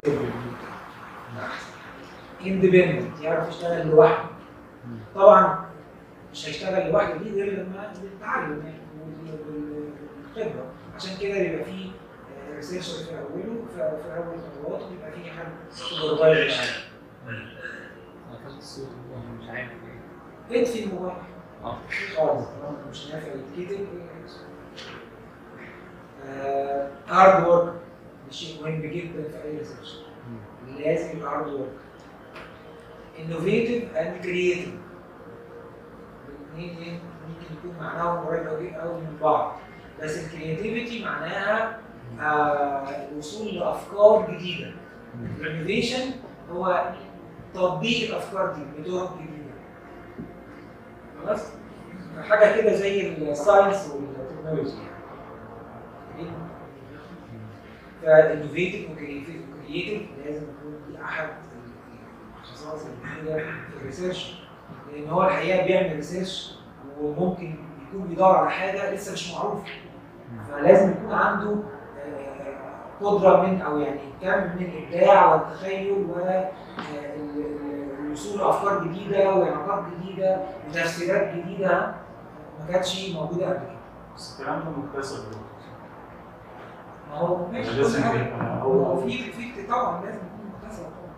اندبندنت يعرف يشتغل لوحده طبعا مش هيشتغل لوحده دي غير لما يتعلم يعني والخبره عشان كده بيبقى فيه ريسيرشر في اوله ف- في اول خطوات بيبقى فيه حد سوبرفايزر معاه قفلت الصوت مش عارف ايه اطفي الموبايل اه خالص طالما مش نافع يتكتب هارد ورك شيء مهم جدا في اي ريسيرش لازم يبقى هارد ورك انوفيتيف اند كرييتيف الاثنين ممكن يكون معناهم قريب قوي قوي من بعض بس الكرياتيفيتي معناها آه الوصول لافكار جديده الانوفيشن هو تطبيق الافكار دي بطرق جديده خلاص حاجه كده زي الساينس والتكنولوجي فالانوفيتيف وكرييتيف لازم يكون دي احد الخصائص المهمه في الريسيرش لان هو الحقيقه بيعمل ريسيرش وممكن يكون بيدور على حاجه لسه مش معروفه فلازم يكون عنده آه، قدره من او يعني كم من الابداع والتخيل والوصول لافكار جديده وعلاقات جديده وتفسيرات جديده ما كانتش موجوده قبل كده. بس الكلام ده مكتسب ما هو ماشي لازم كل حاجة. يبقى هو هو في في طبعا لازم يكون مكتسب طبعا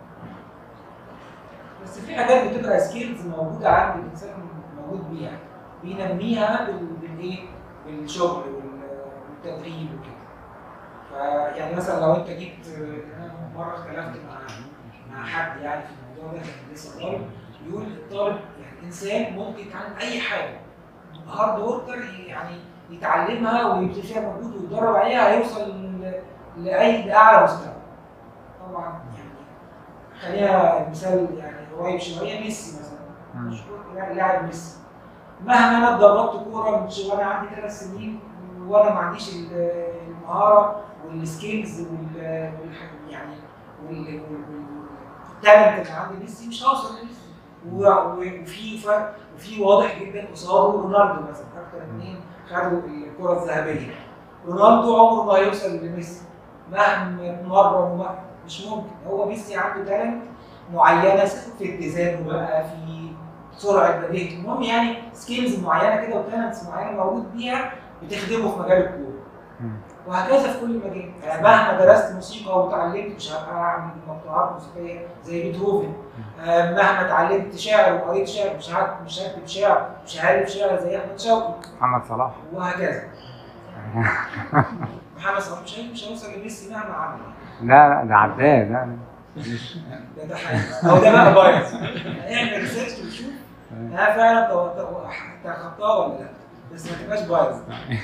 بس في حاجات بتبقى سكيلز موجوده عند الانسان موجود بيها بينميها بال- بالايه؟ بالشغل وال- والتدريب وكده فيعني مثلا لو انت جيت انا مره اختلفت مع مع حد يعني في الموضوع ده كان لسه طالب يقول الطالب يعني انسان ممكن يتعلم اي حاجه هارد وركر يعني يتعلمها ويبذل فيها مجهود ويتدرب عليها هيوصل ل- لاي لاعلى مستوى طبعا يعني خلينا مثال يعني قريب شويه ميسي مثلا مم. مشهور لاعب ميسي مهما انا اتدربت كوره من شو- وانا عندي ثلاث سنين وانا ما عنديش ال- المهاره والسكيلز وال والح- يعني وال- وال- والتالنت اللي عند ميسي مش هوصل لميسي و- و- وفي فرق وفي واضح جدا قصاده رونالدو مثلا اكتر اثنين خدوا الكره الذهبيه رونالدو عمره ما هيوصل لميسي مهما اتمرن ومهما مش ممكن هو ميسي عنده تالنت معينه في اتزانه بقى في سرعه بديهته المهم يعني سكيلز معينه كده وتالنتس معينه موجود بيها بتخدمه في مجال الكوره مم. وهكذا في كل مجال يعني مهما درست موسيقى وتعلمت مش هبقى اعمل مقطوعات موسيقيه زي بيتهوفن آه، مهما اتعلمت شعر وقريت شعر مش هكتب مش هكتب شعر مش هالف شعر زي احمد شوقي محمد صلاح وهكذا محمد صلاح مش هي- مش هيوصل لميسي مهما عمل لا لا ده عداه ده ده ده حقيقي هو ده بقى بايظ اعمل ريسيرش وشوف ها فعلا تو- تو- تخطاه ولا لا بس ما تبقاش بايظ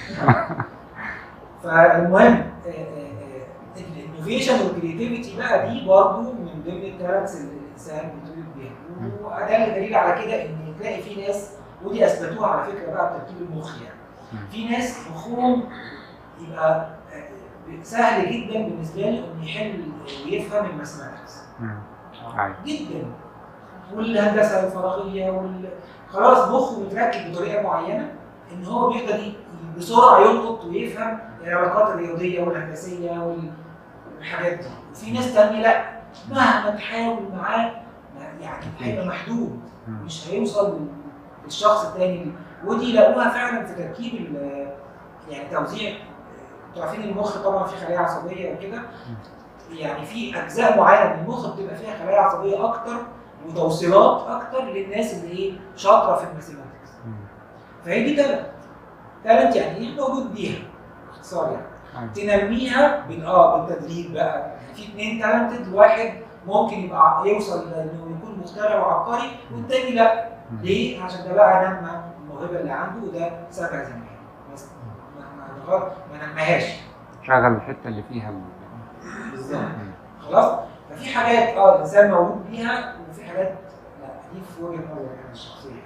فالمهم الانوفيشن والكريتيفيتي بقى دي برضه من ضمن التالنتس اللي الانسان بيتولد بيها وده اللي دليل على كده ان تلاقي في ناس ودي اثبتوها على فكره بقى بترتيب المخ يعني في ناس مخهم يبقى آه، سهل جدا بالنسبه له انه يحل ويفهم الماثماتكس مم. أيوة. جدا والهندسه الفراغيه وال... خلاص مخه متركب بطريقه معينه ان هو بيقدر ي- بسرعه يلقط ويفهم العلاقات الرياضيه والهندسيه وال- والحاجات دي وفي ناس تانية لا مهما تحاول معاه ما- يعني هيبقى محدود مم. مش هيوصل لل- للشخص التاني ودي لقوها فعلا في تركيب ال- يعني توزيع انتوا عارفين المخ طبعا فيه خلايا عصبيه وكده يعني في اجزاء معينه من المخ بتبقى فيها خلايا عصبيه اكتر وتوصيلات اكتر للناس اللي ايه شاطره في الماثيماتكس مم. فهي دي تالنت تالنت يعني ايه موجود بيها باختصار يعني أيوة. تنميها بال اه بالتدريب بقى يعني في اثنين تالنتد واحد ممكن يبقى يوصل انه يكون مخترع وعبقري والتاني لا مم. ليه؟ عشان ده بقى نمى الموهبه اللي عنده وده سابها زمان بس ما ما ما- ما نماهاش شغل الحته اللي فيها ال- بالظبط مم. خلاص ففي حاجات اه الانسان مولود بيها وفي حاجات لا دي في وجهه نظري انا الشخصيه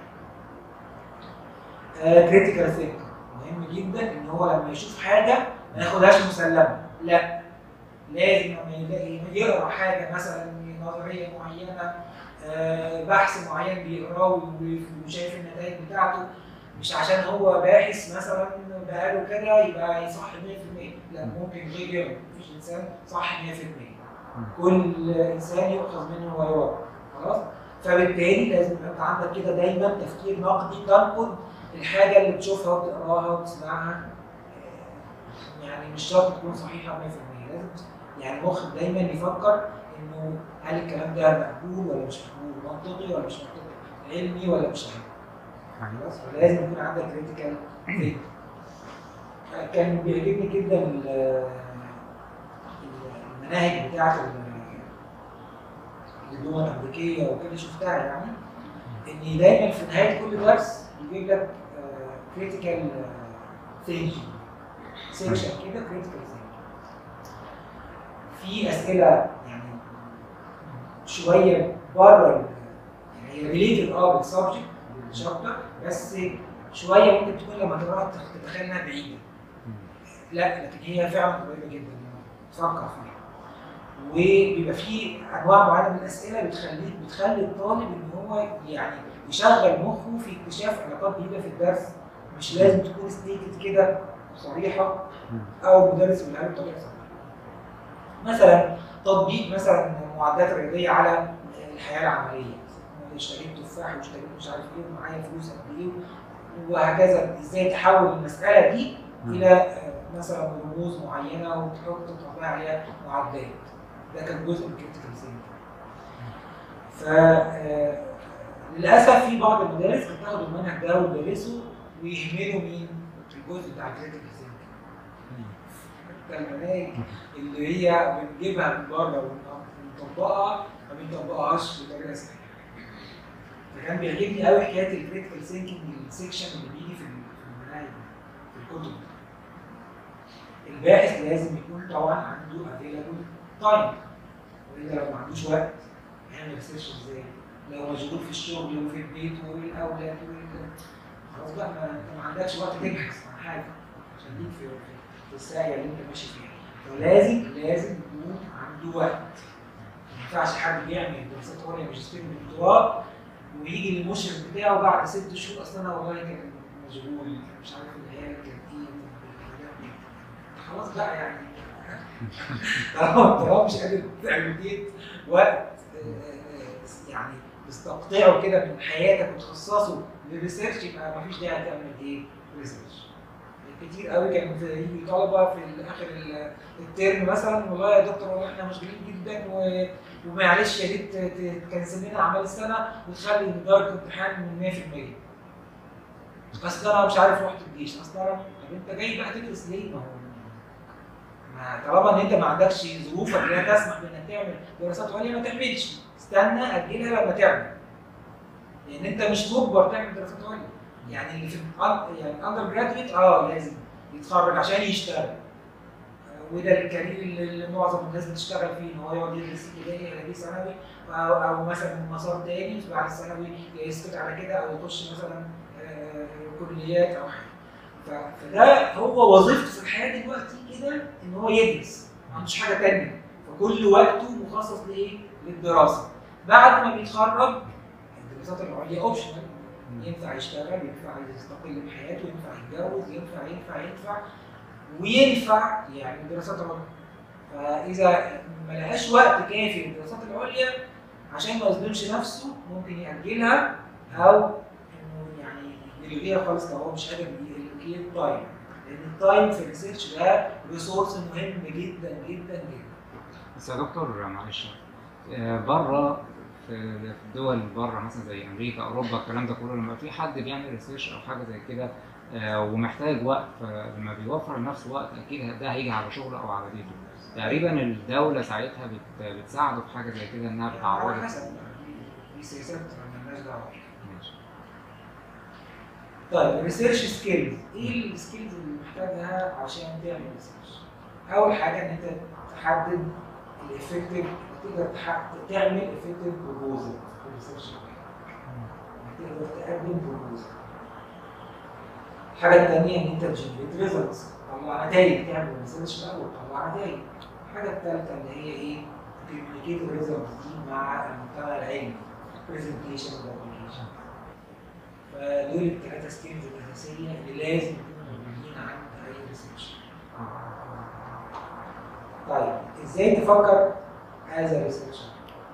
كريتيكال ثينك مهم جدا ان هو لما يشوف حاجه ما ياخدهاش مسلمه لا لازم لما يلاقي يقرا حاجه مثلا نظريه معينه آه، بحث معين بيقراه وشايف النتائج بتاعته مش عشان هو باحث مثلا بقاله كده يبقى يصح 100% لا ممكن غير يقرا مفيش انسان صح 100% كل انسان يؤخذ منه ويرد خلاص فبالتالي لازم يبقى انت عندك كده دايما تفكير نقدي تنقد الحاجه اللي بتشوفها وبتقراها وبتسمعها آه، يعني مش شرط تكون صحيحه 100% لازم يعني المخ دايما يفكر انه هل الكلام ده مقبول ولا مش مقبول منطقي ولا مش منطقي علمي ولا مش علمي خلاص فلازم يكون عندك كريتيكال ثينك كان بيعجبني جدا ال- ال- المناهج بتاعت ال- الدول الامريكيه وكده شفتها يعني ان دايما في نهايه كل درس يجيب لك كريتيكال ثينكينج سيكشن كده كريتيكال ثينكينج في اسئله يعني شويه بره ال- يعني هي ريليتد اه بالسبجكت بالشابتر بس شويه ممكن تكون لما تقراها تتخيل انها بعيده لا لكن هي فعلا قريبه جدا تفكر فيها وبيبقى في انواع معينه من الاسئله بتخليه بتخلي الطالب ان هو يعني يشغل مخه في اكتشاف علاقات جديده في الدرس مش لازم تكون ستيتد كده صريحه او المدرس يقولها له بطريقه صريحه. مثلا تطبيق مثلا معدات رياضيه على الحياه العمليه اشتريت تفاح واشتريت مش عارف ايه ومعايا فلوس قد ايه وهكذا ازاي تحول المساله دي الى آه، مثلا رموز معينه وتحط تطبق عليها معدات ده كان جزء من كريتيكال ثينكينج ف آه، للاسف في بعض المدارس بتاخد المنهج ده وتدرسه ويهملوا مين؟ الجزء بتاع الكريتيكال ثينكينج المناهج اللي هي بنجيبها من بره ونطبقها ما بنطبقهاش بطريقه صحيحه فكان بيعجبني قوي حكايه الكريتيكال ثينكينج السكشن اللي بيجي في في المناهج في الكتب الباحث لازم يكون طبعا عنده افيلابل تايم والا لو ما عندوش وقت هيعمل ريسيرش ازاي؟ لو مشغول في الشغل وفي البيت والاولاد وال خلاص بقى ما انت ما عندكش وقت تبحث عن حاجه خليك في في- في الساعه اللي انت ماشي فيها فلازم لازم يكون عنده وقت ما ينفعش حد بيعمل دراسات عليا ماجستير ودكتوراه ويجي المشرف بتاعه بعد ست شهور اصل انا والله كان مشغول مش عارف العيال كان ايه خلاص بقى يعني طالما طالما مش قادر تعمل ديت وقت آه، آه، يعني تستقطعه كده من حياتك وتخصصه للريسيرش يبقى مفيش داعي تعمل ايه؟ ريسيرش. كتير قوي كان في- يجي طلبه في اخر ال- الترم مثلا والله يا دكتور والله احنا مشغولين جدا و... ومعلش يا ريت ت- تكنسل لنا اعمال السنه وتخلي درجه الامتحان من 100% اصل انا مش عارف رحت الجيش اصل انا طب انت جاي بقى تدرس ليه؟ ما هو ما طالما ان انت ما عندكش ظروفك لا تسمح بانك تعمل دراسات عليا ما تعملش استنى اجلها لما تعمل لان انت مش مجبر تعمل دراسات عليا يعني اللي في ال- يعني اندر جرادويت اه لازم يتخرج عشان يشتغل آه، وده الكارير اللي اللي معظم الناس بتشتغل فيه ان هو يقعد يدرس ابتدائي اعدادي ثانوي او او مثلا مسار تاني بعد الثانوي يسكت على كده او يخش مثلا آه، كليات او حاجه ف- فده هو وظيفته في الحياه دلوقتي كده ان هو يدرس ما عندوش حاجه تانيه فكل وقته مخصص لايه؟ للدراسه بعد ما بيتخرج الدراسات العليا اوبشنال ينفع يشتغل ينفع يستقل بحياته ينفع يتجوز ينفع ينفع ينفع وينفع يعمل دراسات عليا فاذا ما لقاش وقت كافي للدراسات العليا عشان ما يظلمش نفسه ممكن يأجلها او انه يعني يلغيها خالص لو هو مش قادر يلغي التايم لان التايم في الريسيرش ده ريسورس مهم جدا جدا جدا بس يا دكتور معلش آه، بره في في الدول بره مثلا زي امريكا اوروبا الكلام ده كله لما في حد بيعمل ريسيرش او حاجه زي كده آه، ومحتاج وقت فلما بيوفر لنفسه وقت اكيد ده هيجي على شغله او على بيته تقريبا الدوله ساعتها بت- بتساعده في حاجه زي كده انها على بتعوضه حسب دي سياسات مالناش دعوه ماشي. طيب الريسيرش سكيلز ايه السكيلز اللي محتاجها عشان تعمل ريسيرش؟ اول حاجه ان انت تحدد الافكتيف تقدر تح- تعمل افكتيف بروبوزل في الريسيرش تقدر تقدم بروبوزل الحاجه الثانيه ان انت تجنريت ريزلتس تطلع نتائج تعمل ريسيرش الاول تطلع نتائج الحاجه الثالثه اللي هي ايه؟ تكوميونيكيت الريزلتس دي مع المجتمع العلمي برزنتيشن وابلكيشن فدول الثلاثه سكيلز الاساسيه اللي لازم يكونوا موجودين عند اي ريسيرش طيب ازاي تفكر از ريسيرشر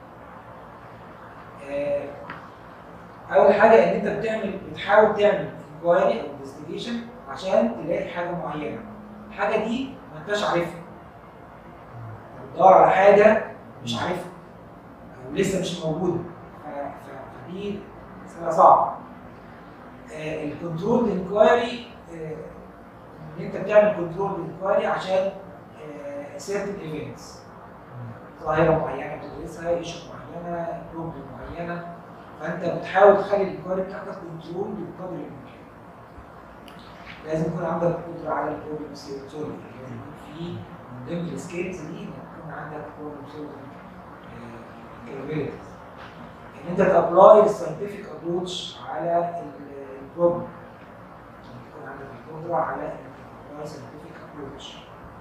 اول حاجه ان انت بتعمل بتحاول تعمل انكوايري او انفستيجيشن عشان تلاقي حاجه معينه الحاجه دي ما انتش عارفها بتدور على حاجه مش عارفها او لسه مش موجوده ف- ف- فدي مساله صعبه الكنترول انكوايري ان انت بتعمل كنترول انكوايري عشان سيرتن ايفنتس ظاهره معينه بتدرسها ايشو معينه بروبلم معينه فانت بتحاول تخلي الانكوايري بتاعتك كنترول بقدر الامكان لازم يكون عندك قدره على البروبلم سولفنج لازم يكون في من ضمن السكيلز دي انك يكون عندك بروبلم سولفنج capabilities ان انت تابلاي الساينتفك ابروتش على البروبلم يكون عندك القدره على انك تابلاي ساينتفك ابروتش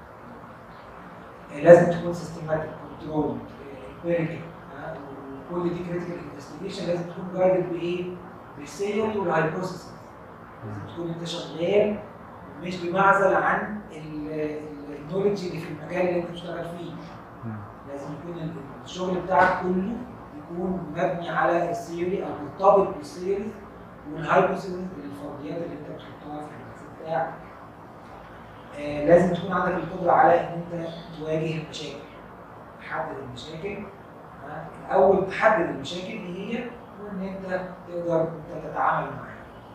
لازم تكون سيستماتيك كنترول امبيريكال وكل دي كريتيكال انفستيجيشن لازم تكون جايدد بايه؟ بالثيوري والهايبوثيسز لازم تكون انت شغال مش بمعزل عن النولج اللي في المجال اللي انت بتشتغل فيه لازم يكون الشغل بتاعك كله يكون مبني على الثيوري او مرتبط بالثيوري والهايبوثيسز الفرضيات اللي انت بتحطها في البحث بتاعك آه لازم تكون عندك القدره على ان انت تواجه المشاكل تحدد المشاكل آه، الاول تحدد المشاكل ايه هي وان انت تقدر انت تتعامل معاها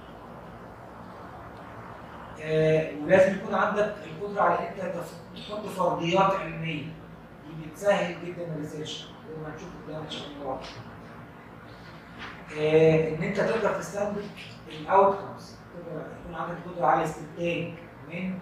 آه، ولازم يكون عندك القدره على ان انت تف- تحط فرضيات علميه دي بتسهل جدا الريسيرش زي ما هنشوف قدام ان شاء الله آه، ان انت تقدر تستنتج الاوتكمز تقدر يكون عندك قدره على استنتاج من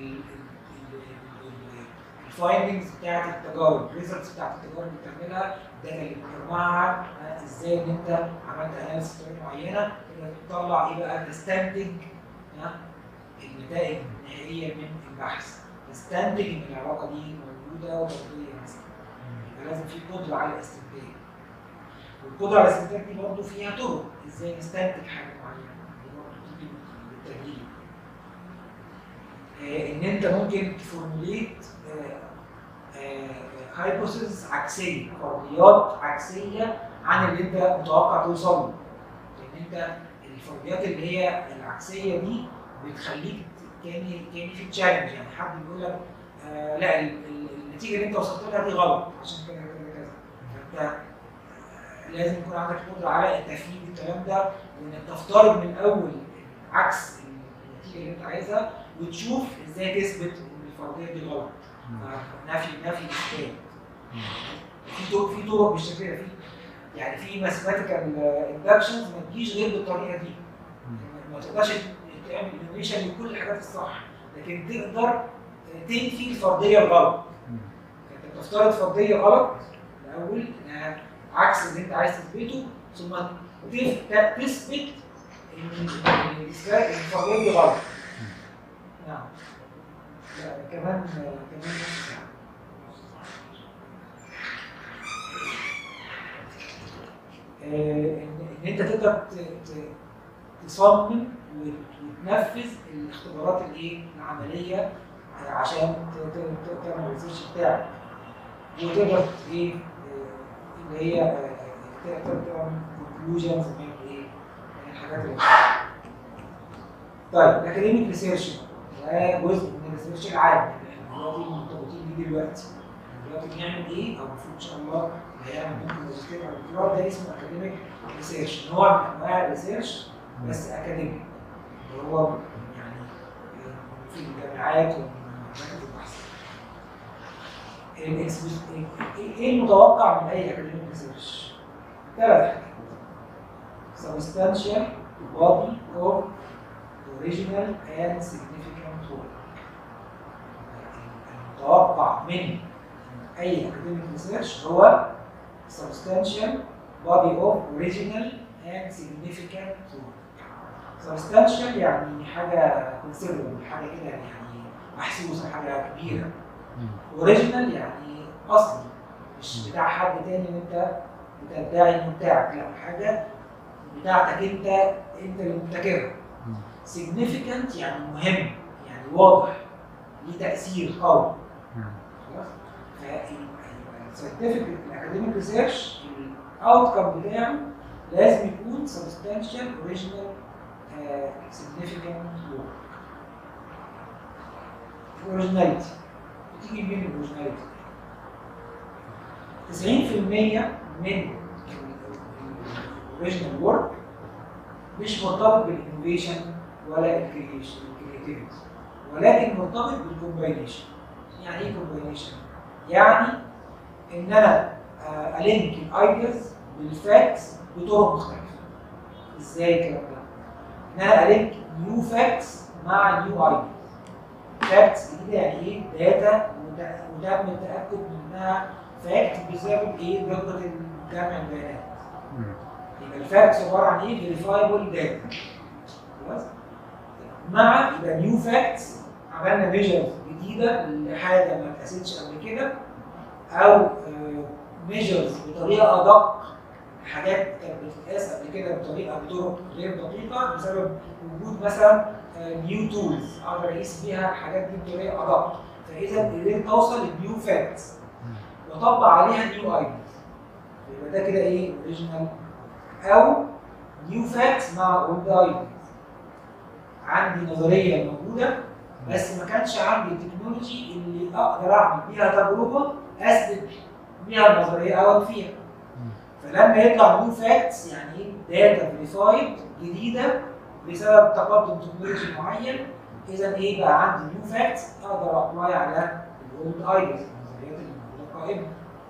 الفايندنجز بتاعت التجارب الريزلتس بتاعت التجارب اللي بتعملها الداتا اللي بتجمعها آه، ازاي ان انت عملت اناليسيس بطريقه معينه تقدر تطلع ايه بقى تستنتج آه، النتائج النهائيه من البحث تستنتج ان العلاقه دي موجوده وضروريه مثلا يبقى لازم في قدره على الاستنتاج والقدره على الاستنتاج دي برضه فيها طرق ازاي نستنتج حاجه معينه دي برضه بتيجي بالتدريب آه، ان انت ممكن تفورموليت هايبوثيسز عكسيه فرضيات عكسيه عن اللي انت متوقع توصل له لان انت الفرضيات اللي هي العكسيه دي بتخليك كاني كاني في تشالنج يعني حد بيقول لك آه لا ال- ال- النتيجه اللي انت وصلت لها دي غلط عشان كده كده كذا فانت آه، لازم يكون عندك قدره على تفهيم الكلام ده وانك تفترض من اول عكس النتيجه اللي انت عايزها وتشوف ازاي تثبت ان الفرضيه دي غلط نفي نفي اثبات في طرق في طرق بالشكل ده في يعني في ماثيماتيكال اندكشنز ما تجيش غير بالطريقه دي ما تقدرش تعمل انويشن لكل الحاجات الصح لكن تقدر تنفي الفرضيه الغلط انت بتفترض فرضيه غلط الاول انها عكس اللي انت عايز تثبته ثم تف- تثبت ان إن الفرضيه دي غلط نعم لا، كمان كمان نص ساعة. آه، ان إن انت تقدر ت- ت- تصمم وت- وتنفذ الاختبارات الايه العمليه آه، عشان ت- ت- ت- تعمل الريسيرش بتاعك وتقدر ت- ايه آه، اللي هي آه، تقدر تعمل كونكلوجنز ايه الحاجات اللي طيب الاكاديميك ريسيرش ده جزء من الريسيرش العام احنا دلوقتي مرتبطين بيه دلوقتي دلوقتي بنعمل ايه او المفروض ان شاء الله هيعمل ممكن ماجستير او دكتوراه ده اسمه اكاديميك ريسيرش نوع من انواع الريسيرش بس اكاديميك اللي هو يعني في الجامعات ومراكز البحث الإكسبس- ايه إيه المتوقع من اي اكاديميك ريسيرش؟ ثلاث حاجات substantial body of original and significant work المتوقع من اي academic research هو substantial body of original and significant work substantial يعني حاجة considerable حاجة كده يعني محسوسة حاجة كبيرة original يعني أصلي مش بتاع حد تاني وانت بتدعي انه بتاعك لا حاجة بتاعتك انت انت اللي مبتكرها significant يعني مهم يعني واضح ليه تأثير قوي خلاص فيبقى الساينتفك الاكاديميك ريسيرش الاوتكم بتاعه لازم يكون substantial original uh, significant work الاوريجيناليتي بتيجي منين الاوريجيناليتي 90% من الاوريجينال ورك مش مرتبط بالانوفيشن ولا الكرييشن الكرياتيفيتي ولكن مرتبط بالكومباينيشن يعني ايه كومباينيشن؟ يعني ان انا آه، الينك الايدياز بالفاكتس بطرق مختلفه ازاي الكلام ده؟ ان انا الينك نيو فاكتس مع نيو ايدياز فاكتس جديده يعني ايه؟ داتا وتم التاكد منها فاكت بسبب ايه؟ دقه جمع البيانات مم. يبقى الفاكتس عباره عن ايه؟ فيريفايبل داتا خلاص؟ مع يبقى نيو فاكتس عملنا ميجرز جديده لحاجه ما اتقاستش قبل كده او ميجرز بطريقه ادق حاجات كانت بتتقاس قبل كده بطريقه بطرق غير دقيقه بسبب وجود مثلا نيو تولز اقدر اقيس بيها الحاجات دي بطريقه ادق فاذا قدرت اوصل لنيو فاكتس واطبق عليها نيو ايديز يبقى ده كده ايه اوريجينال او نيو فاكتس مع اولد ايديز عندي نظريه موجوده بس ما كانش عندي التكنولوجي اللي اقدر اعمل بيها تجربه اثبت بيها النظريه او فيها فلما يطلع نيو فاكتس يعني ايه داتا فيريفايد جديده بسبب تقدم تكنولوجي معين اذا ايه بقى عندي نيو فاكتس اقدر ابلاي على الاولد ايديز النظريات اللي موجوده قائمه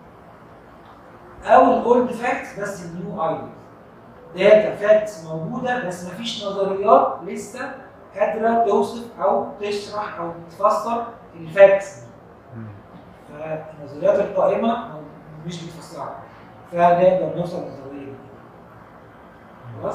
او الاولد فاكتس بس النيو ايديز داتا فاكتس موجوده بس مفيش نظريات لسه قادره توصف او تشرح او تفسر الفاكتس دي مم. فالنظريات القائمه مش بتفسرها فنقدر نوصل للنظريه دي خلاص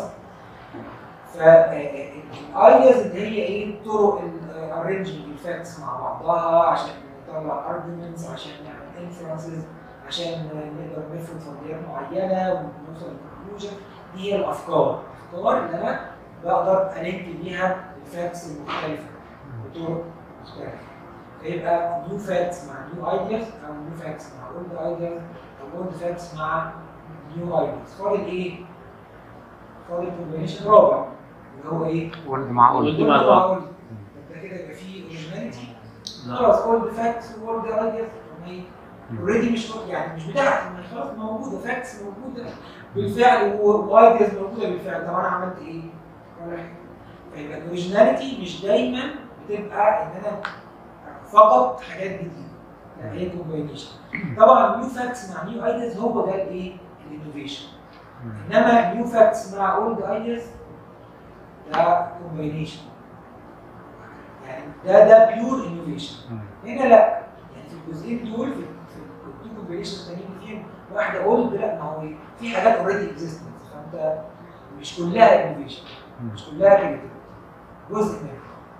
فالايدياز اللي هي ايه طرق الارينجمنت الفاكتس مع بعضها عشان نطلع ارجيومنتس عشان نعمل انفرنسز عشان نقدر نفرض فرضيات معينه ونوصل لكونكلوجن دي هي الافكار الافكار اللي انا بقدر الينك بيها الفاكتس المختلفه بطرق مختلفه فيبقى نيو فاكتس مع نيو ايدياز او نيو فاكتس مع اولد ايدياز او اولد فاكتس مع نيو ايدياز فاضل ايه؟ فاضل كومبينيشن رابع اللي هو ايه؟ ولد مع ولد ولد مع Old بعض. old. يبقى كده يبقى فيه اوريجيناليتي لا خلاص اولد فاكتس واولد ايدياز اوريدي مش يعني مش بتاعتي ما هي خلاص موجوده فاكتس موجوده بالفعل وايدياز موجوده بالفعل طب انا عملت ايه؟ ولا حاجه فيبقى الاوريجيناليتي مش دايما بتبقى ان انا فقط حاجات جديده لا هي كومباينيشن طبعا نيو فاكتس مع نيو ايديز هو ده الايه؟ الانوفيشن انما نيو فاكتس مع اولد ايديز ده كومباينيشن يعني ده ده بيور انوفيشن هنا لا يعني في الجزئين دول في في التو كومبينيشن التانيين فيهم واحده اولد لا ما هو إيه؟ في حاجات اوريدي اكزيستنت فانت مش كلها انوفيشن مش كلها كريتيفيتي جزء منها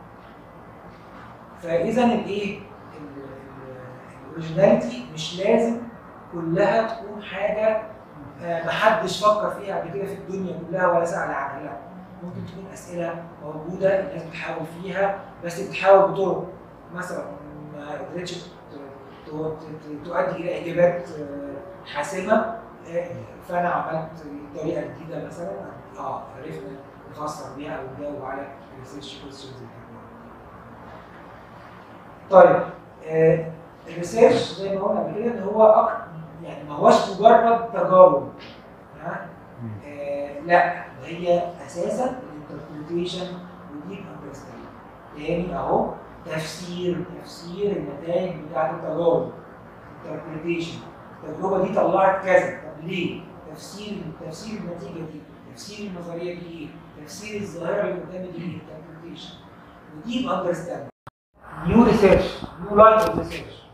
فاذا الايه الاوريجيناليتي مش لازم كلها تكون حاجه آه، محدش فكر فيها قبل كده في الدنيا كلها ولا سأل عنها لا ممكن تكون اسئله موجوده الناس بتحاول فيها بس بتحاول بطرق مثلا ما قدرتش ت- ت- ت- تؤدي الى اجابات آه، حاسمه آه، فانا عملت طريقه جديده مثلا اه عرفنا نفسر بيها او نجاوب على الريسيرش كويستشنز طيب آه، الريسيرش زي ما قلنا قبل كده ان هو أكتر يعني ما هوش مجرد تجارب ها آه لا ده هي اساسا الانتربريتيشن وديب اندرستاندينج تاني اهو تفسير تفسير النتائج بتاعت التجارب انتربريتيشن التجربه دي طلعت كذا طب ليه؟ تفسير تفسير النتيجه دي تفسير النظريه دي ايه؟ تفسير الظاهره اللي قدامي دي ايه؟ انتربريتيشن وديب اندرستاندينج نيو ريسيرش نيو لاين اوف ريسيرش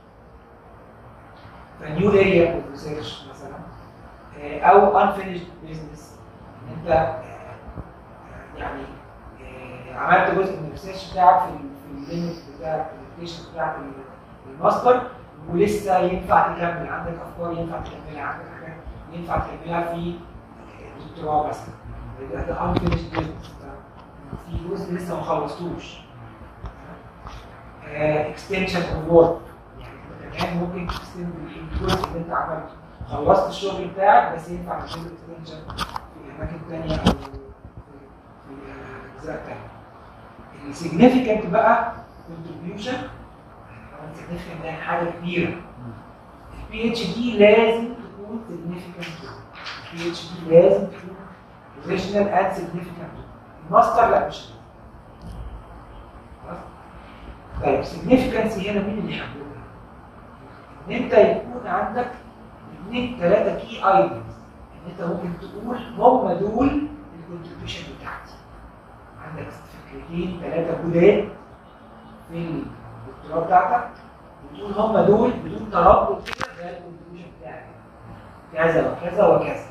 فنيو اريا اوف ريسيرش مثلا آه، او unfinished business ان انت آه، يعني آه، عملت جزء من الريسيرش بتاعك في ال- في الليمت بتاعك في الابلكيشن بتاعك ال- الماستر ولسه ينفع تكمل عندك افكار ينفع تكملها عندك حاجات ينفع تكملها في الدكتوراه مثلا يبقى ده unfinished business في جزء لسه ما خلصتوش اكستنشن اوف وورك يعني كمان ممكن تستلم الجزء اللي انت عملته خلصت الشغل بتاعك بس ينفع تشتغل اكستنشن في اماكن ثانيه او في في اجزاء ثانيه السيجنفيكانت بقى كونتريبيوشن السيجنفيكانت ده حاجه كبيره البي اتش دي لازم تكون سيجنفيكانت البي اتش دي لازم تكون اوريجينال اند سيجنفيكانت الماستر لا مش لازم. خلاص؟ طيب سيجنفيكانسي هنا مين اللي يحددها؟ ان انت يكون عندك اثنين ثلاثه كي ايتمز ان انت ممكن تقول هم دول الكونتريبيوشن بتاعتي عندك فكرتين ثلاثه جداد في الدكتوراه بتاعتك وتقول هم دول بدون تردد كده ده الكونتريبيوشن بتاعك كذا وكذا وكذا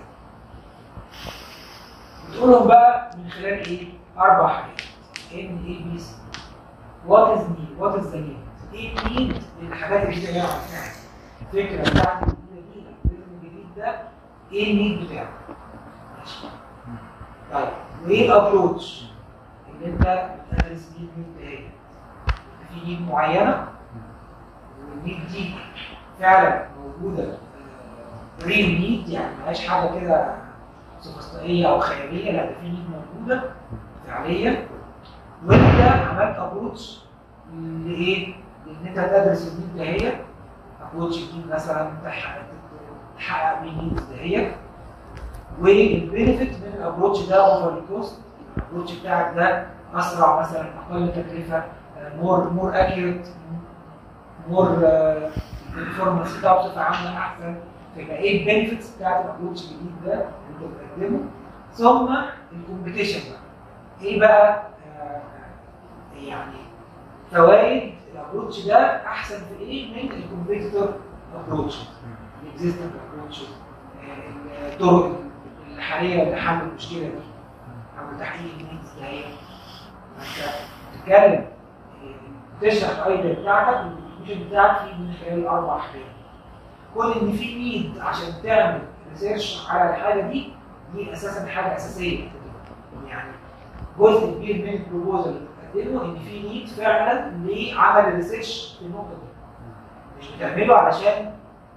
بتقولهم بقى من خلال ايه؟ اربع حاجات ان اي بي سي وات از نيد وات از ذا نيد ايه النيد للحاجات اللي هي عملتها الفكره بتاعت الجديده دي الفيلم الجديد ده ايه النيد بتاعك ماشي طيب وايه الابروتش اللي انت بتدرس نيد نيد ايه في نيد معينه والنيد دي فعلا موجوده ريل نيد يعني ملهاش حاجه كده سوفسطائيه او خياليه لا ده في نيد موجوده فعليا وانت عملت ابروتش لايه؟ لان انت تدرس النيد دهيت ابروتش جديد مثلا تحقق تحقق بيه النيدز دهيت والبينفيت من الابروتش ده اوفر الكوست الابروتش بتاعك ده اسرع مثلا اقل تكلفه مور مور اكيوريت مور البرفورمانس بتاعه بصفه عامه احسن فيبقى ايه البينفيتس بتاعت الابروتش الجديد ده اللي انت بتقدمه ثم الكومبيتيشن بقى ايه بقى آه، يعني فوائد الابروتش ده احسن في ايه من الكومبيتيتور ابروتش الاكزيستنت ابروتش الطرق الحاليه لحل المشكله دي او تحقيق النيدز دي انت بتتكلم آه، تشرح الايديا بتاعتك والكونتريبيوشن بتاعك فيه من خلال اربع حاجات كون ان في نيد عشان تعمل ريسيرش على الحاجه دي دي اساسا حاجه اساسيه يعني جزء كبير من البروبوزل اللي بتقدمه ان في نيد فعلا لعمل الريسيرش في النقطه دي مش بتعمله علشان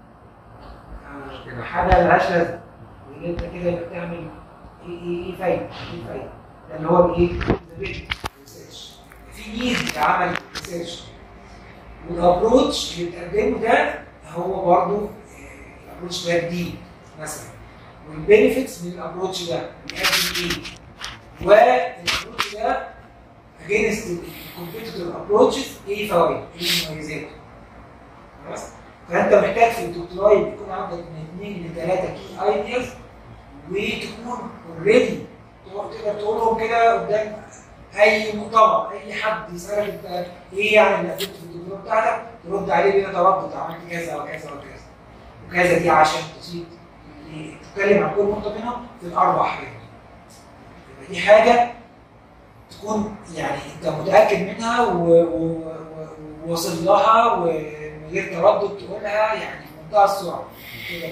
آه، حاجه ملهاش لازمه وان انت كده يبقى بتعمل ايه ايه ايه فايده ايه فايده ده اللي هو الايه؟ ريسيرش في نيد لعمل ريسيرش والابروتش اللي بتقدمه ده هو برضه الابروتش ده جديد مثلا والبينفيتس من الابروتش ده بيقدم ايه؟ والابروتش ده اجينست الكومبيتيتور ابروتشز ايه فوائد؟ ايه مميزاته؟ خلاص؟ فانت محتاج في الدكتوراه يكون عندك من اثنين لثلاثه كي ايدياز وتكون اوريدي تقدر تقولهم كده قدام اي مؤتمر اي حد يسالك انت ايه يعني اللي قدمته في الدكتوراه بتاعتك ترد عليه بلا تردد عملت كذا وكذا وكذا وكذا دي عشان تصيد تتكلم عن كل نقطه منهم في الاربع حاجات يبقى دي حاجه تكون يعني انت متاكد منها وواصل لها ومن غير تردد تقولها يعني في منتهى السرعه كده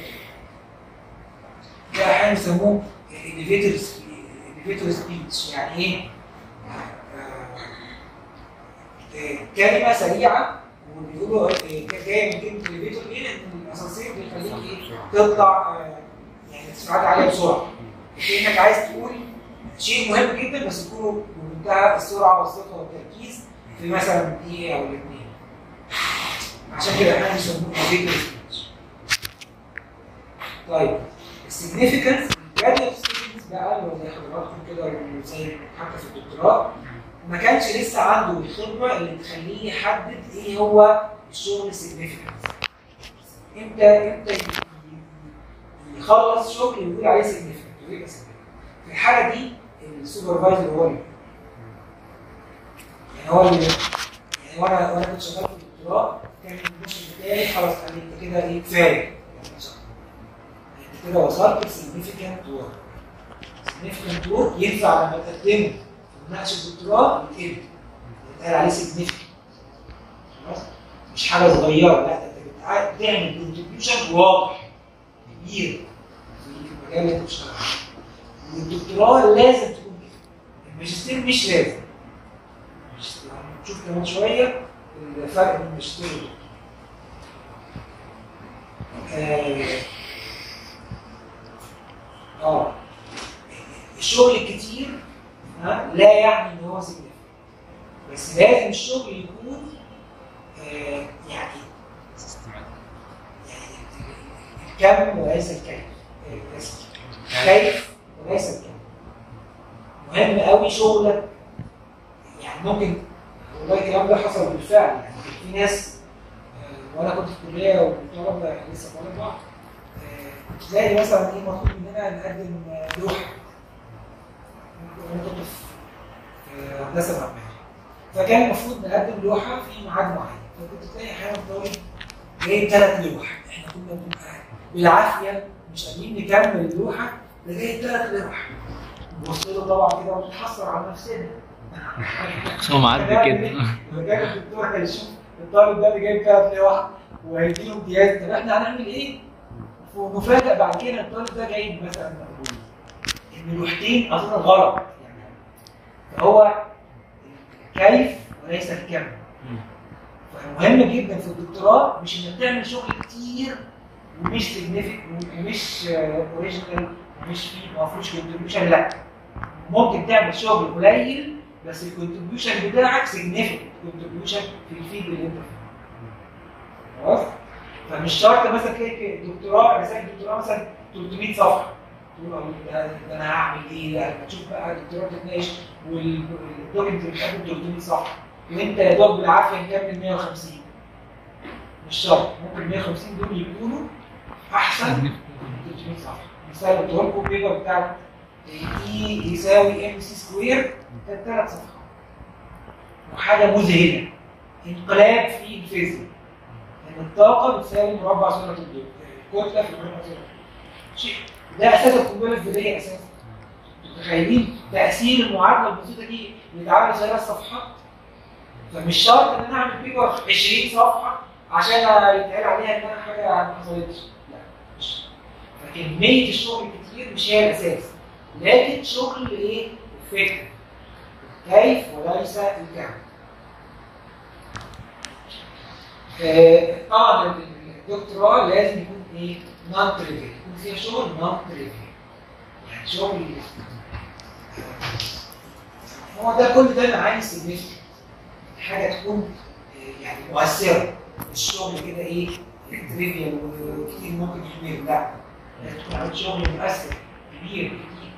ده احيانا بيسموه elevator elevator speech يعني ايه؟ كلمه سريعه وبيقولوا جايه من كلمه الفيتور ايه لان الاسانسير بيخليك ايه تطلع يعني تسرعات عاليه بسرعه كانك عايز تقول شيء مهم جدا بس تكون بمنتهى السرعه والثقه والتركيز في مثلا دقيقه او الاثنين عشان كده احنا بنسموه الفيتور طيب السيجنفكنس الجراديوال ستودنتس بقى اللي زي حضراتكم كده زي حتى في الدكتوراه ما كانش لسه عنده الخبره اللي تخليه يحدد ايه هو الشغل السيجنفكنس امتى امتى يخلص شغل يقول عليه سيجنفكنت في الحاله دي السوبرفايزر هو اللي يعني هو اللي يعني وانا وانا كنت شغال في الدكتوراه كان المشرف بتاعي خلاص قال لي انت كده ايه كفايه انت كده وصلت لسيجنفكنت ورك سيجنفكنت ورك ينفع لما تقدمه مناقشه الدكتوراه يتقبل يتقال عليه سيجنفكت خلاص مش حاجه صغيره لا انت بتعمل كونتريبيوشن واضح كبير في المجال اللي انت بتشتغل فيه والدكتوراه لازم تكون كده الماجستير مش لازم هنشوف كمان شويه الفرق بين الماجستير والدكتوراه اه آه. الشغل الكتير ها لا يعني ان هو سيجنفيكت بس لازم الشغل يكون آه يعني يعني الكم وليس الكيف آه، آسف. كيف وليس الكم مهم قوي شغلك يعني ممكن والله الكلام ده حصل بالفعل يعني كان في ناس آه، وانا كنت في الكليه والطلبه يعني لسه طالبه آه، تلاقي مثلا ايه مطلوب مننا نقدم آه، لوحه انا كنت في في هندسه معماريه فكان المفروض نقدم لوحه في ميعاد معين فكنت تلاقي احيانا طالب جايب ثلاث لوح احنا كنا بنبقى بالعافيه مش قادرين نكمل اللوحه ده جايب ثلاث لوح نبص له طبعا كده ونتحسر على نفسنا هو معدي كده اذا كان الدكتور هيشوف الطالب ده اللي جايب ثلاث لوح وهيديله امتياز طب احنا هنعمل ايه؟ ونفاجئ بعد كده الطالب ده جايب مثلا مقبول ان لوحتين اظن غلط يعني فهو كيف وليس الكم فمهم جدا في الدكتوراه مش انك تعمل شغل كتير ومش سيجنيفيك ومش اوريجينال ومش فيه ما فيهوش كونتريبيوشن لا ممكن تعمل شغل قليل بس الكونتريبيوشن بتاعك سيجنيفيك كونتريبيوشن في الفيلد اللي انت فيه خلاص فمش شرط مثلا تلاقي دكتوراه رسائل دكتوراه مثلا 300 صفحه تقول أه ده ده انا هعمل ايه لا لما تشوف بقى دكتوراه تتناقش والدوكيمنت اللي بتقدم 300 صفحه وانت يا دوب بالعافيه مكمل 150 مش شرط ممكن 150 دول يكونوا احسن من 300 صفحه مثال قلت لكم البيبر بتاعت اي يساوي ام سي سكوير كانت ثلاث صفحات وحاجه مذهله انقلاب في الفيزياء ان الطاقه بتساوي مربع سرعه الضوء الكتله في مربع سرعه شيء ده اساس القنبله الذريه اساسا متخيلين تاثير المعادله البسيطه دي اللي اتعمل ثلاث صفحات فمش شرط ان انا اعمل بيبر 20 صفحه عشان يتقال عليها انها حاجه ما حصلتش لا مش فكميه الشغل الكتير مش هي الاساس لكن شغل ايه؟ الفكر كيف وليس الكم آه، طبعا الدكتوراه لازم يكون ايه؟ نون تريفيال يكون فيها شغل نون تريفيال يعني شغل آه، هو ده كل ده انا عايز سيجنيفيكانت حاجه تكون آه، يعني مؤثره مش شغل كده ايه تريفيال وكتير ممكن يحمل لا لازم تكون عملت شغل مؤثر كبير كتير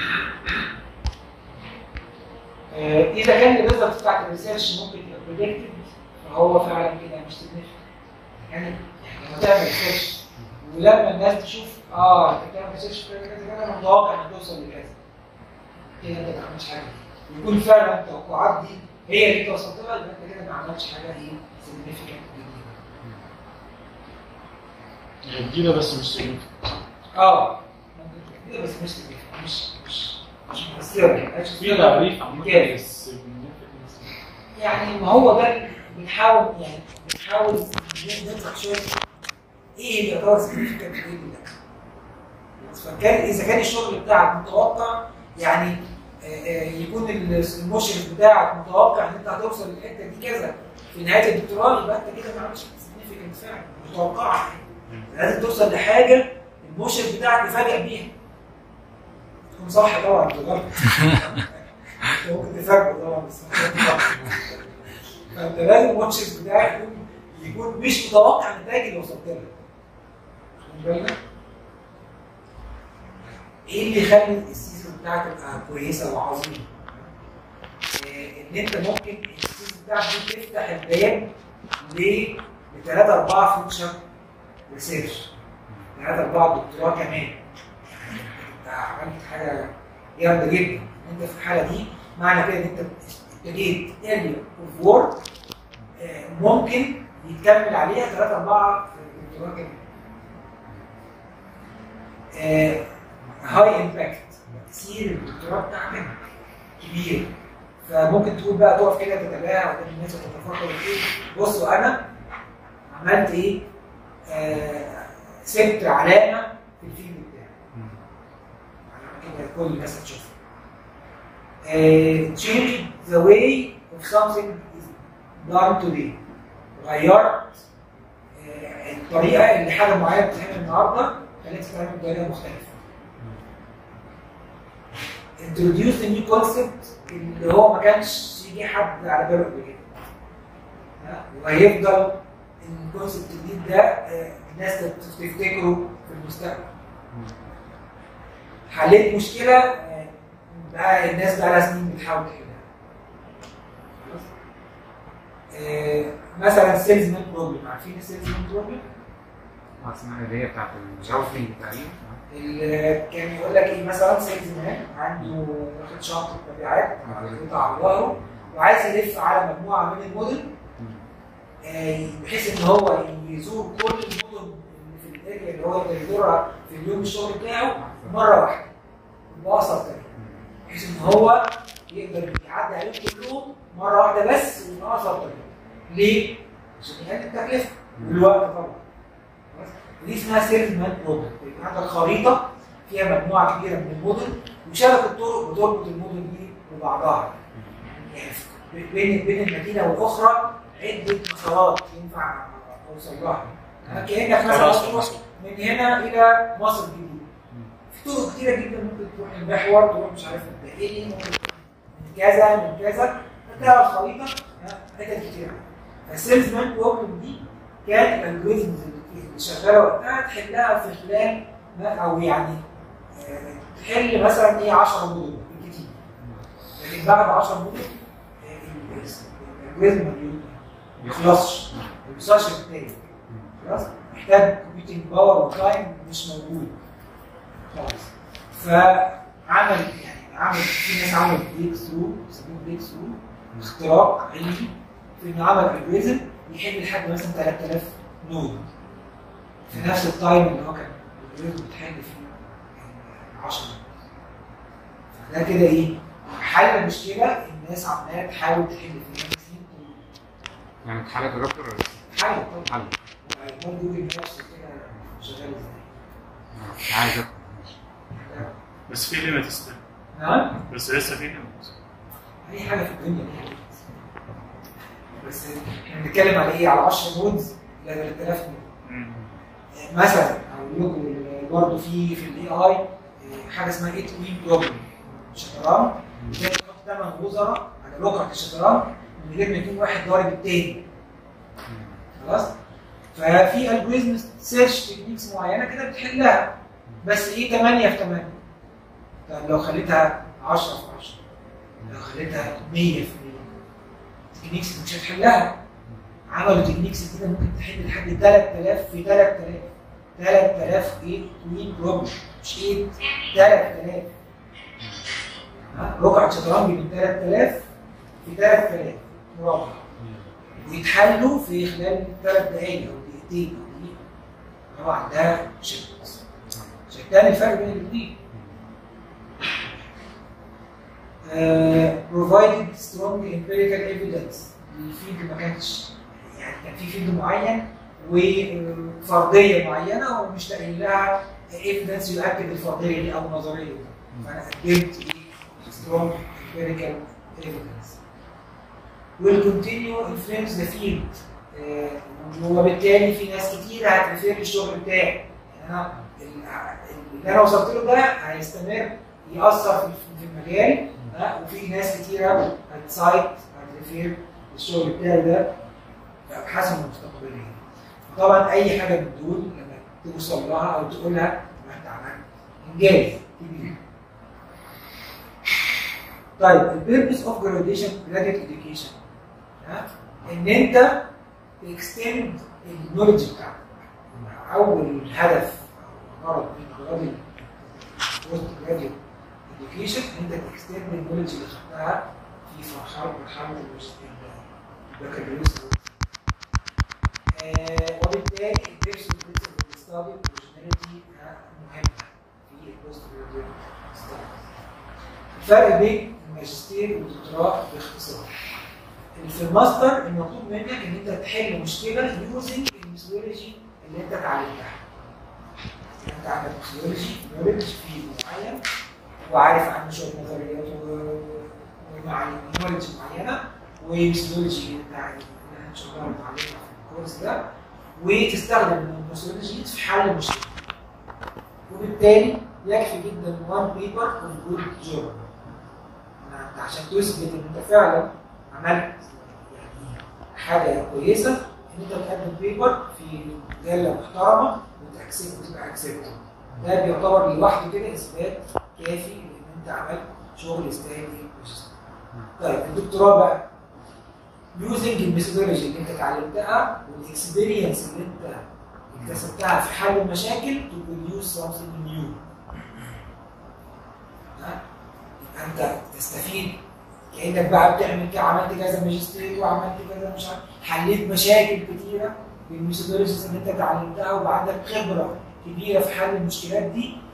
آه، اذا كان الريزلت بتاعت الريسيرش ممكن تبقى بريدكتد فهو فعلا كده مش significant. يعني يعني لما تعمل ريسيرش ولما الناس تشوف اه انت بتعمل ريسيرش في كذا كذا انا متوقع انك توصل لكذا كده انت ما عملتش حاجه ويكون فعلا التوقعات دي هي اللي انت وصلت لها يبقى انت كده ما عملتش حاجه ايه significant جديده جديدة بس مش سيجنفيكانت اه كده بس مش significant. مش مش مش مؤثره في تعريف عامة كده. للسيجنفيكانس يعني ما هو ده اللي بنحاول يعني بنحاول نطرح شويه ايه اللي يعتبر سيجنفيكانت وايه اللي لا فكان اذا كان الشغل بتاعك متوقع يعني آه، آه، يكون المشرف بتاعك متوقع ان انت هتوصل للحته دي كذا في نهايه الدكتوراه يبقى انت كده ما عملتش سيجنفيكانت فعلا متوقعه لازم توصل لحاجه المشرف بتاعك يفاجئ بيها تكون صح طبعا مش غلط ممكن تفاجئه طبعا بس مش صح. فانت لازم المشرف بتاعك يكون يكون مش متوقع النتائج اللي وصلت لها واخد بالك؟ ايه اللي يخلي السيزون بتاعك تبقى كويسه وعظيمه؟ إيه، ان انت ممكن السيزون بتاعك دي تفتح الباب ل لثلاثة أربعة فيوتشر ريسيرش ثلاثة أربعة دكتوراه كمان يعني أنت عملت حاجة جامدة جدا أنت في الحالة دي معنى كده إن أنت ابتديت اريا اوف وورك ممكن يتكمل عليها ثلاثة أربعة في الدكتوراه كمان هاي امباكت تاثير الدكتوراه بتاعتك كبير فممكن تقول بقى تقف كده تتابع قدام الناس وتتفكر ايه بصوا انا عملت ايه؟ آه سبت علامه في الفيلم بتاعي علامه كده كل الناس هتشوفها آه change the way of something is done today غيرت آه، الطريقه اللي حاجه معينه بتتعمل النهارده خليك تتعمل بطريقه مختلفه. introduce a new concept اللي هو ما كانش يجي حد على باله قبل كده. ها؟ وهيفضل الكونسبت الجديد ده آه، الناس تفتكره في المستقبل. حليت مشكله آه، بقى الناس بقى لها سنين بتحاول تحلها. خلاص؟ آه، مثلا سيلز مان بروبلم عارفين السيلز مان بروبلم؟ اسمها اللي هي بتاعت الشاوفينج تقريبا اللي كان يقول لك ايه مثلا سيلز مان عنده واخد شنطه مبيعات محطوطه على ظهره وعايز يلف على مجموعه من المدن آه، بحيث ان هو يزور كل المدن اللي في الاريا اللي هو يقدر يزورها في اليوم الشغل بتاعه مره واحده بأقصر طريقه بحيث ان هو يقدر يعدي عليهم كلهم مره واحده بس وبأقصر طريقه ليه؟ عشان يقلل التكلفه والوقت طبعا خلاص؟ دي اسمها سيلز مان بروبلم يبقى عندك خريطه فيها مجموعه كبيره من المدن وشبكه طرق بتربط المدن دي ببعضها يعني بين بين المدينه والاخرى عده مسارات ينفع اوصل لها يعني كانك مثلا خلاص تروح خلاص. من هنا الى مصر الجديده في طرق كتيره جدا ممكن تروح المحور تروح مش عارف الدائري ممكن من كذا من كذا فتلاقي الخريطه ها، حتت كتيره فالسيلز مان بروبلم دي كان الالجوريزمز اللي شغاله وقتها تحلها في خلال ما او يعني آه، تحل مثلا ايه 10 مدن بالكتير لكن بعد 10 مدن آه، الالجوريزم ما بي- ما بيخلصش ما بيوصلش للتاني خلاص محتاج كومبيوتنج باور وتايم مش موجود خالص فعمل يعني عمل في ناس عملت بريك ثرو بيسموه بريك ثرو اختراق علمي في انه عمل الجوريزم يحل لحد مثلا 3000 نود في نفس التايم اللي هو كان الالجوريزم بتحل فيه 10 نود فده كده ايه؟ حل مشكله الناس عماله تحاول تحل فيها سنين طويلة. يعني اتحلت يا دكتور ولا لسه؟ حل طبعا حل برضه جوجل مابس كده شغال ازاي آه، عايز ادخل ماشي. بس في ليميت ستيل نعم بس لسه في ليميت اي حاجه في الدنيا ليها limit. بس احنا بنتكلم على ايه على 10 نودز ل 3000 نود مثلا اقول لكم برضه في في الاي اي حاجه اسمها 8 وين بروبلم شطرنج ازاي تحط ثمان وزراء على ركعه الشطرنج من غير ما يكون واحد ضارب التاني خلاص ففي الجوريزم سيرش تكنيكس معينه كده بتحلها بس ايه 8 في 8 طب لو خليتها 10 في 10 لو خليتها 100 في 100 تكنيكس مش هتحلها عملوا تكنيكس كده ممكن تحل لحد 3000 في 3000 3000 ايه توين بروبلم مش ايه 3000 ها رقعة شطرنج من 3000 في 3000 مربع ويتحلوا في خلال ثلاث دقايق او دقيقتين او دقيقة طبعا ده شيء شتان الفرق بين الاثنين آه، provided strong empirical evidence الفيلد ما كانش يعني كان في فيلد معين وفرضيه معينه ومش لاقيين لها ايفيدنس يؤكد الفرضيه دي او النظريه دي فانا قدمت strong empirical evidence will continue influence the field آه، وبالتالي في ناس كتير هترفير للشغل بتاعي يعني انا اللي انا وصلت له ده هيستمر ياثر في في المجال ها، وفي ناس كتيره هتسايت هترفير للشغل بتاعي ده في ابحاثهم المستقبليه طبعا اي حاجه من دول لما توصل لها او تقولها يبقى انت عملت انجاز كبير طيب البيربس اوف جراديشن جراديت اديوكيشن ان انت تكستند النولج بتاعك اول هدف او غرض من اغراض البوست جراديوت اديوكيشن ان انت تكستند النولج اللي خدتها في مرحله مرحله البكالوريوس آه، وبالتالي الدرس الستادي اوريجيناليتي مهمه في البوست جراديوت ستاديز الفرق بين الماجستير والدكتوراه باختصار اللي في الماستر المطلوب منك ان انت تحل مشكله يوزنج الميثودولوجي اللي انت اتعلمتها انت عندك ميثودولوجي نولج في معين وعارف عنه شويه نظريات و- ومعاني نولج معينه وميثودولوجي اللي انت عارف ان احنا ان شاء الله هنتعلمها في الكورس ده وتستخدم الميثودولوجي في حل المشكله وبالتالي يكفي جدا وان بيبر اوف جود جورنال عشان تثبت ان انت فعلا عملت يعني حاجه كويسه ان انت تقدم بيبر في مجله محترمه وتأكسبت وتبقى اكسبتد ده بيعتبر لوحده كده اثبات كافي ان انت عملت شغل يستاهل الماجستير. طيب الدكتوراه بقى يوزنج الميثودولوجي اللي انت اتعلمتها والاكسبيرينس اللي انت اكتسبتها في حل المشاكل to produce something new. ها؟ يبقى انت تستفيد كانك بقى بتعمل كده عملت كذا ماجستير وعملت كذا مش عارف حليت مشاكل كتيره بالميثودولوجيز اللي انت اتعلمتها وبقى عندك خبره كبيره في حل المشكلات دي